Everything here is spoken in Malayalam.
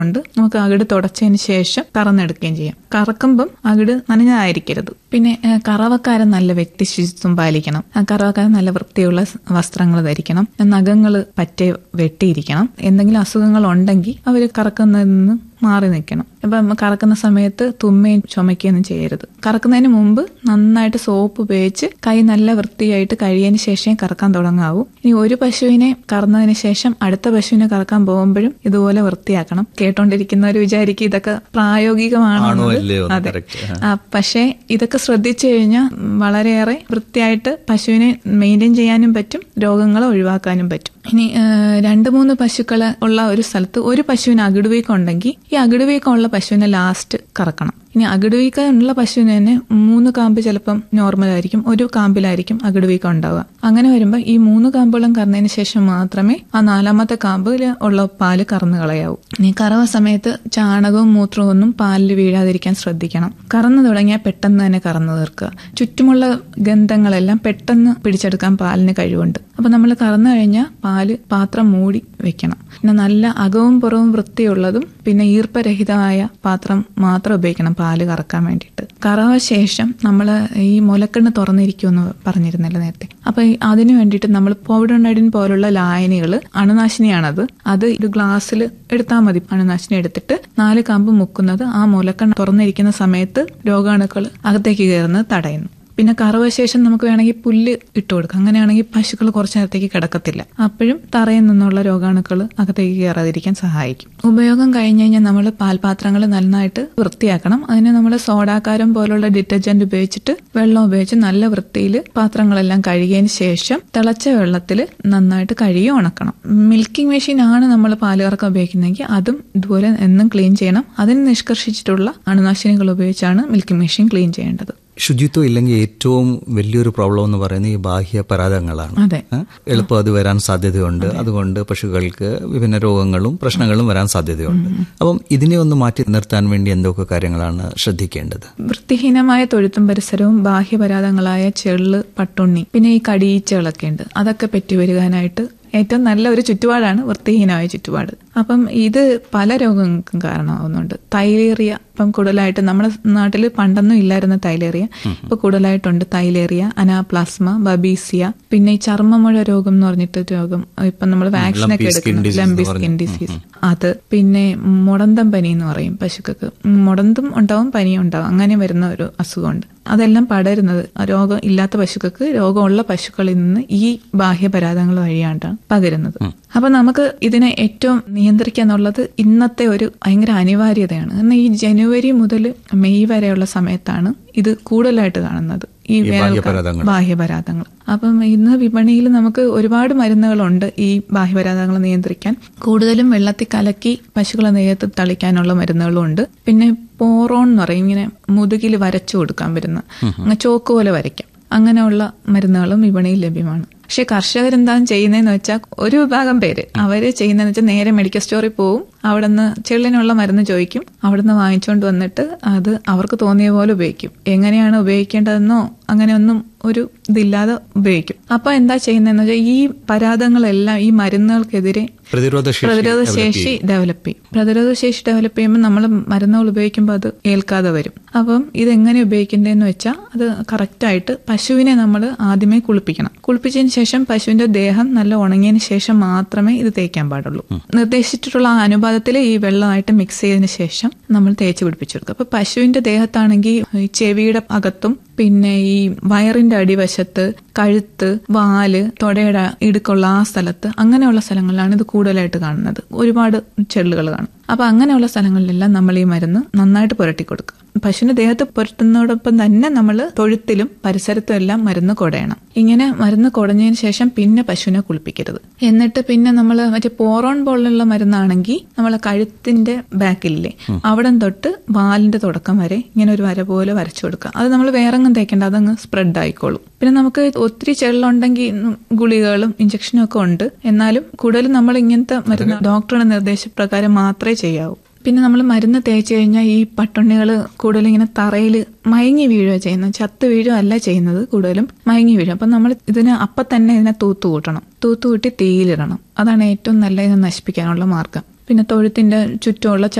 കൊണ്ട് നമുക്ക് അകിട് തുടച്ചതിന് ശേഷം കറന്നെടുക്കുകയും ചെയ്യാം കറക്കുമ്പം അകിട് നനഞ്ഞതായിരിക്കരുത് പിന്നെ ഏഹ്, കറവക്കാരൻ നല്ല വ്യക്തി ശുചിത്വം പാലിക്കണം ആ കറവക്കാരൻ നല്ല വൃത്തിയുള്ള വസ്ത്രങ്ങൾ ധരിക്കണം നഖങ്ങൾ പറ്റെ വെട്ടിയിരിക്കണം എന്തെങ്കിലും അസുഖങ്ങൾ ഉണ്ടെങ്കിൽ അവർ കറക്കുന്നതിൽ നിന്ന് മാറി നിൽക്കണം അപ്പം കറക്കുന്ന സമയത്ത് തുമ്മയും ചുമയ്ക്കുകയൊന്നും ചെയ്യരുത് കറക്കുന്നതിന് മുമ്പ് നന്നായിട്ട് സോപ്പ് ഉപയോഗിച്ച് കൈ നല്ല വൃത്തിയായിട്ട് കഴിയതിന് ശേഷമേ കറക്കാൻ തുടങ്ങാവൂ ഇനി ഒരു പശുവിനെ കറന്നതിന് ശേഷം അടുത്ത പശുവിനെ കറക്കാൻ പോകുമ്പോഴും ഇതുപോലെ വൃത്തിയാക്കണം കേട്ടോണ്ടിരിക്കുന്നവർ വിചാരിക്കും ഇതൊക്കെ പ്രായോഗികമാണോ ആണോ എന്നുള്ളത്. അല്ലയോ എന്ന് അതെ correct. ആ, പക്ഷേ ഇതൊക്കെ ശ്രദ്ധിച്ചു കഴിഞ്ഞാൽ വളരെയേറെ വൃത്തിയായിട്ട് പശുവിനെ മെയിൻറ്റെയിൻ ചെയ്യാനും പറ്റും രോഗങ്ങളെ ഒഴിവാക്കാനും പറ്റും ഇനി ആ, രണ്ട് മൂന്ന് പശുക്കളെ ഉള്ള ഒരു സ്ഥലത്ത് ഒരു പശുവിന് അകിടുവീക്കം ഉണ്ടെങ്കിൽ ഈ അകിടുവീക്കം ഉള്ള പശുവിനെ ലാസ്റ്റ് കറക്കണം ഇനി അകിടുവീക്കം ഉള്ള പശുവിന് തന്നെ മൂന്ന് കാമ്പ് ചിലപ്പം നോർമൽ ആയിരിക്കും ഒരു കാമ്പിലായിരിക്കും അകിടുവീക്കം ഉണ്ടാവുക അങ്ങനെ വരുമ്പോൾ ഈ മൂന്ന് കാമ്പുകളും കറന്നതിന് ശേഷം മാത്രമേ ആ നാലാമത്തെ കാമ്പിൽ ഉള്ള പാല് കറന്നു കളയാവൂ ഇനി കറവ സമയത്ത് ചാണകവും മൂത്രവും ഒന്നും പാലിൽ വീഴാതിരിക്കാൻ ശ്രദ്ധിക്കണം കറന്നു തുടങ്ങിയാൽ പെട്ടെന്ന് തന്നെ കറന്നു തീർക്കുക ചുറ്റുമുള്ള ഗന്ധങ്ങളെല്ലാം പെട്ടെന്ന് പിടിച്ചെടുക്കാൻ പാലിന് കഴിവുണ്ട് അപ്പൊ നമ്മൾ കറന്നു കഴിഞ്ഞാൽ പാല് പാത്രം മൂടി വെക്കണം പിന്നെ നല്ല അകവും പുറവും വൃത്തിയുള്ളതും പിന്നെ ഈർപ്പരഹിതമായ പാത്രം മാത്രം ഉപയോഗിക്കണം പാല് കറക്കാൻ വേണ്ടിയിട്ട് കറവ ശേഷം നമ്മൾ ഈ മുലക്കണ്ണ് തുറന്നിരിക്കുമെന്ന് പറഞ്ഞിരുന്നല്ലോ നേരത്തെ അപ്പൊ ഈ അതിനു വേണ്ടിയിട്ട് നമ്മൾ പോവിഡോണൈഡിൻ പോലുള്ള ലായനികൾ അണുനാശിനിയാണത് അത് ഒരു ഗ്ലാസ്സിൽ എടുത്താൽ മതി അണുനാശിനി എടുത്തിട്ട് നാല് കാമ്പ് മുക്കുന്നത് ആ മുലക്കണ്ണ് തുറന്നിരിക്കുന്ന സമയത്ത് രോഗാണുക്കൾ അകത്തേക്ക് കയറുന്നത് തടയുന്നു പിന്നെ കറവ ശേഷം നമുക്ക് വേണമെങ്കിൽ പുല്ല് ഇട്ട് കൊടുക്കാം അങ്ങനെയാണെങ്കിൽ പശുക്കൾ കുറച്ചു നേരത്തേക്ക് കിടക്കത്തില്ല അപ്പോഴും തറയിൽ നിന്നുള്ള രോഗാണുക്കൾ അകത്തേക്ക് കയറാതിരിക്കാൻ സഹായിക്കും ഉപയോഗം കഴിഞ്ഞ് കഴിഞ്ഞാൽ നമ്മൾ പാൽപാത്രങ്ങൾ നന്നായിട്ട് വൃത്തിയാക്കണം അതിന് നമ്മൾ സോഡാക്കാരം പോലുള്ള ഡിറ്റർജന്റ് ഉപയോഗിച്ചിട്ട് വെള്ളം ഉപയോഗിച്ച് നല്ല വൃത്തിയിൽ പാത്രങ്ങളെല്ലാം കഴുകിയതിന് ശേഷം തിളച്ച വെള്ളത്തിൽ നന്നായിട്ട് കഴുകി ഉണക്കണം മിൽക്കിംഗ് മെഷീൻ ആണ് നമ്മൾ പാല് കറക്കാൻ ഉപയോഗിക്കുന്നതെങ്കിൽ അതും ഇതുപോലെ എന്നും ക്ലീൻ ചെയ്യണം അതിന് നിഷ്കർഷിച്ചിട്ടുള്ള അണുനാശിനികൾ ഉപയോഗിച്ചാണ് മിൽക്കിംഗ് മെഷീൻ ക്ലീൻ ചെയ്യേണ്ടത് ശുചിത്വം ഇല്ലെങ്കിൽ ഏറ്റവും വലിയൊരു പ്രോബ്ലം എന്ന് പറയുന്നത് ഈ ബാഹ്യ പരാതങ്ങളാണ് അതെ ഏ? എളുപ്പം അത് വരാൻ സാധ്യതയുണ്ട് അതുകൊണ്ട് പശുക്കൾക്ക് വിഭിന്ന രോഗങ്ങളും പ്രശ്നങ്ങളും വരാൻ സാധ്യതയുണ്ട് അപ്പം ഇതിനെ ഒന്ന് മാറ്റി നിർത്താൻ വേണ്ടി എന്തൊക്കെ കാര്യങ്ങളാണ് ശ്രദ്ധിക്കേണ്ടത് വൃത്തിഹീനമായ തൊഴുത്തും പരിസരവും ബാഹ്യപരാധങ്ങളായ ചെള്ള് പട്ടുണ്ണി പിന്നെ ഈ കടിയീച്ചകളൊക്കെ ഉണ്ട് അതൊക്കെ പെറ്റുവരുവാനായിട്ട് ഏറ്റവും നല്ല ഒരു ചുറ്റുപാടാണ് വൃത്തിഹീനമായ ചുറ്റുപാട് അപ്പം ഇത് പല രോഗങ്ങൾക്കും കാരണമാവുന്നുണ്ട് തൈലേറിയ ഇപ്പം കൂടുതലായിട്ട് നമ്മുടെ നാട്ടിൽ പണ്ടൊന്നും ഇല്ലായിരുന്ന തൈലേറിയ ഇപ്പൊ കൂടുതലായിട്ടുണ്ട് തൈലേറിയ അനാപ്ലാസ്മ ബബീസിയ പിന്നെ ഈ ചർമ്മമുഴ രോഗം എന്ന് പറഞ്ഞിട്ട് രോഗം ഇപ്പം നമ്മൾ വാക്സിൻ ഒക്കെ Lumpy skin എടുക്കുന്നു disease ലംബി എന്ന് സ്കിൻ ഡിസീസ് അത് പിന്നെ മുടന്തം പനി എന്ന് പറയും പശുക്കൾക്ക് മുടന്തും ഉണ്ടാവും പനിയും ഉണ്ടാവും അങ്ങനെ വരുന്ന ഒരു അസുഖമുണ്ട് അതെല്ലാം പടരുന്നത് ആ രോഗം ഇല്ലാത്ത പശുക്കൾക്ക് രോഗമുള്ള പശുക്കളിൽ നിന്ന് ഈ ബാഹ്യപരാധങ്ങൾ വഴിയാണ്ടാണ് പകരുന്നത് അപ്പൊ നമുക്ക് ഇതിനെ ഏറ്റവും നിയന്ത്രിക്കുക എന്നുള്ളത് ഇന്നത്തെ ഒരു ഭയങ്കര അനിവാര്യതയാണ് കാരണം ഈ ജനുവരി മുതൽ മെയ് വരെയുള്ള സമയത്താണ് ഇത് കൂടുതലായിട്ട് കാണുന്നത് ഈ വേനൽക്കാലം ബാഹ്യപരാധങ്ങൾ. ബാഹ്യപരാധങ്ങൾ അപ്പം ഇന്ന് വിപണിയിൽ നമുക്ക് ഒരുപാട് മരുന്നുകളുണ്ട് ഈ ബാഹ്യപരാധങ്ങൾ നിയന്ത്രിക്കാൻ കൂടുതലും വെള്ളത്തിൽ കലക്കി പശുക്കളെ നെയ്യത്ത് തളിക്കാനുള്ള മരുന്നുകളും ഉണ്ട് പിന്നെ പോറോൺ എന്ന് പറയും ഇങ്ങനെ മുതുകിൽ വരച്ചു കൊടുക്കാൻ പറ്റുന്ന അങ്ങ് ചോക്ക് പോലെ വരയ്ക്കാം അങ്ങനെയുള്ള മരുന്നുകളും വിപണിയിൽ ലഭ്യമാണ് പക്ഷെ കർഷകരെന്താണ് ചെയ്യുന്നതെന്ന് വെച്ചാൽ ഒരു വിഭാഗം പേര് അവര് ചെയ്യുന്നതെന്ന് വെച്ചാൽ നേരെ മെഡിക്കൽ സ്റ്റോറിൽ പോവും അവിടുന്ന് ചെള്ളിനുള്ള മരുന്ന് ചോദിക്കും അവിടുന്ന് വാങ്ങിച്ചുകൊണ്ട് വന്നിട്ട് അത് അവർക്ക് തോന്നിയ പോലെ ഉപയോഗിക്കും എങ്ങനെയാണ് ഉപയോഗിക്കേണ്ടതെന്നോ അങ്ങനെയൊന്നും ഒരു ഇതില്ലാതെ ഉപയോഗിക്കും അപ്പൊ എന്താ ചെയ്യുന്നതെന്ന് വെച്ചാൽ ഈ പരാതങ്ങളെല്ലാം ഈ മരുന്നുകൾക്കെതിരെ പ്രതിരോധ ശേഷി പ്രതിരോധ ശേഷി ഡെവലപ്പ് ചെയ്യും പ്രതിരോധ ശേഷി ഡെവലപ്പ് ചെയ്യുമ്പോൾ നമ്മൾ മരുന്നുകൾ ഉപയോഗിക്കുമ്പോൾ അത് ഏൽക്കാതെ വരും അപ്പം ഇതെങ്ങനെ ഉപയോഗിക്കേണ്ടതെന്ന് വെച്ചാൽ അത് കറക്റ്റായിട്ട് പശുവിനെ നമ്മൾ ആദ്യമേ കുളിപ്പിക്കണം കുളിപ്പിച്ചതിന് ശേഷം പശുവിന്റെ ദേഹം നല്ല ഉണങ്ങിയതിന് ശേഷം മാത്രമേ ഇത് തേക്കാൻ പാടുള്ളൂ നിർദ്ദേശിച്ചിട്ടുള്ള ആ അനുപാതത്തിൽ ഈ വെള്ളമായിട്ട് മിക്സ് ചെയ്തതിന് ശേഷം നമ്മൾ തേച്ച് പിടിപ്പിച്ചു കൊടുക്കും അപ്പൊ പശുവിന്റെ ദേഹത്താണെങ്കിൽ ഈ ചെവിയുടെ അകത്തും പിന്നെ ഈ വയറിന്റെ അടിവശത്ത് കഴുത്ത് വാല് തൊടയുടെ ഇടുക്കുള്ള ആ സ്ഥലത്ത് അങ്ങനെയുള്ള സ്ഥലങ്ങളിലാണ് ഇത് കൂടുതലായിട്ട് കാണുന്നത് ഒരുപാട് ചെള്ളുകൾ കാണും അപ്പൊ അങ്ങനെയുള്ള സ്ഥലങ്ങളിലെല്ലാം നമ്മൾ ഈ മരുന്ന് നന്നായിട്ട് പുരട്ടി കൊടുക്കുക പശുവിന്റെ ദേഹത്ത് പുരട്ടുന്നതോടൊപ്പം തന്നെ നമ്മൾ തൊഴുത്തിലും പരിസരത്തും എല്ലാം മരുന്ന് കുടയണം ഇങ്ങനെ മരുന്ന് കുടഞ്ഞതിന് ശേഷം പിന്നെ പശുവിനെ കുളിപ്പിക്കരുത് എന്നിട്ട് പിന്നെ നമ്മൾ മറ്റേ പോറോൺ പോലുള്ള മരുന്നാണെങ്കിൽ നമ്മളെ കഴുത്തിന്റെ ബാക്കിലില്ലേ അവിടെ തൊട്ട് വാലിന്റെ തുടക്കം വരെ ഇങ്ങനെ ഒരു വര പോലെ വരച്ചു കൊടുക്കുക അത് നമ്മൾ വേറെങ്ങും തേക്കേണ്ട അതങ്ങ് സ്പ്രെഡ് ആയിക്കോളും പിന്നെ നമുക്ക് ഒത്തിരി ചെള്ളുണ്ടെങ്കിൽ ഗുളികകളും ഇഞ്ചക്ഷനും ഒക്കെ ഉണ്ട് എന്നാലും കൂടുതലും നമ്മൾ ഇങ്ങനത്തെ മരുന്ന് ഡോക്ടറുടെ നിർദ്ദേശപ്രകാരം മാത്രമേ ചെയ്യാവൂ പിന്നെ നമ്മൾ മരുന്ന് തേച്ച് കഴിഞ്ഞാൽ ഈ പട്ടുണ്ണികൾ കൂടുതലും ഇങ്ങനെ തറയിൽ മയങ്ങി വീഴുക ചെയ്യുന്നത് ചത്ത് വീഴുക അല്ല ചെയ്യുന്നത് കൂടുതലും മയങ്ങി വീഴും അപ്പം നമ്മൾ ഇതിന് അപ്പം തന്നെ ഇതിനെ തൂത്തു കൂട്ടണം തൂത്തു കൂട്ടി തീയിലിടണം അതാണ് ഏറ്റവും നല്ല ഇതിനെ നശിപ്പിക്കാനുള്ള മാർഗം പിന്നെ തൊഴുത്തിന്റെ ചുറ്റുമുള്ള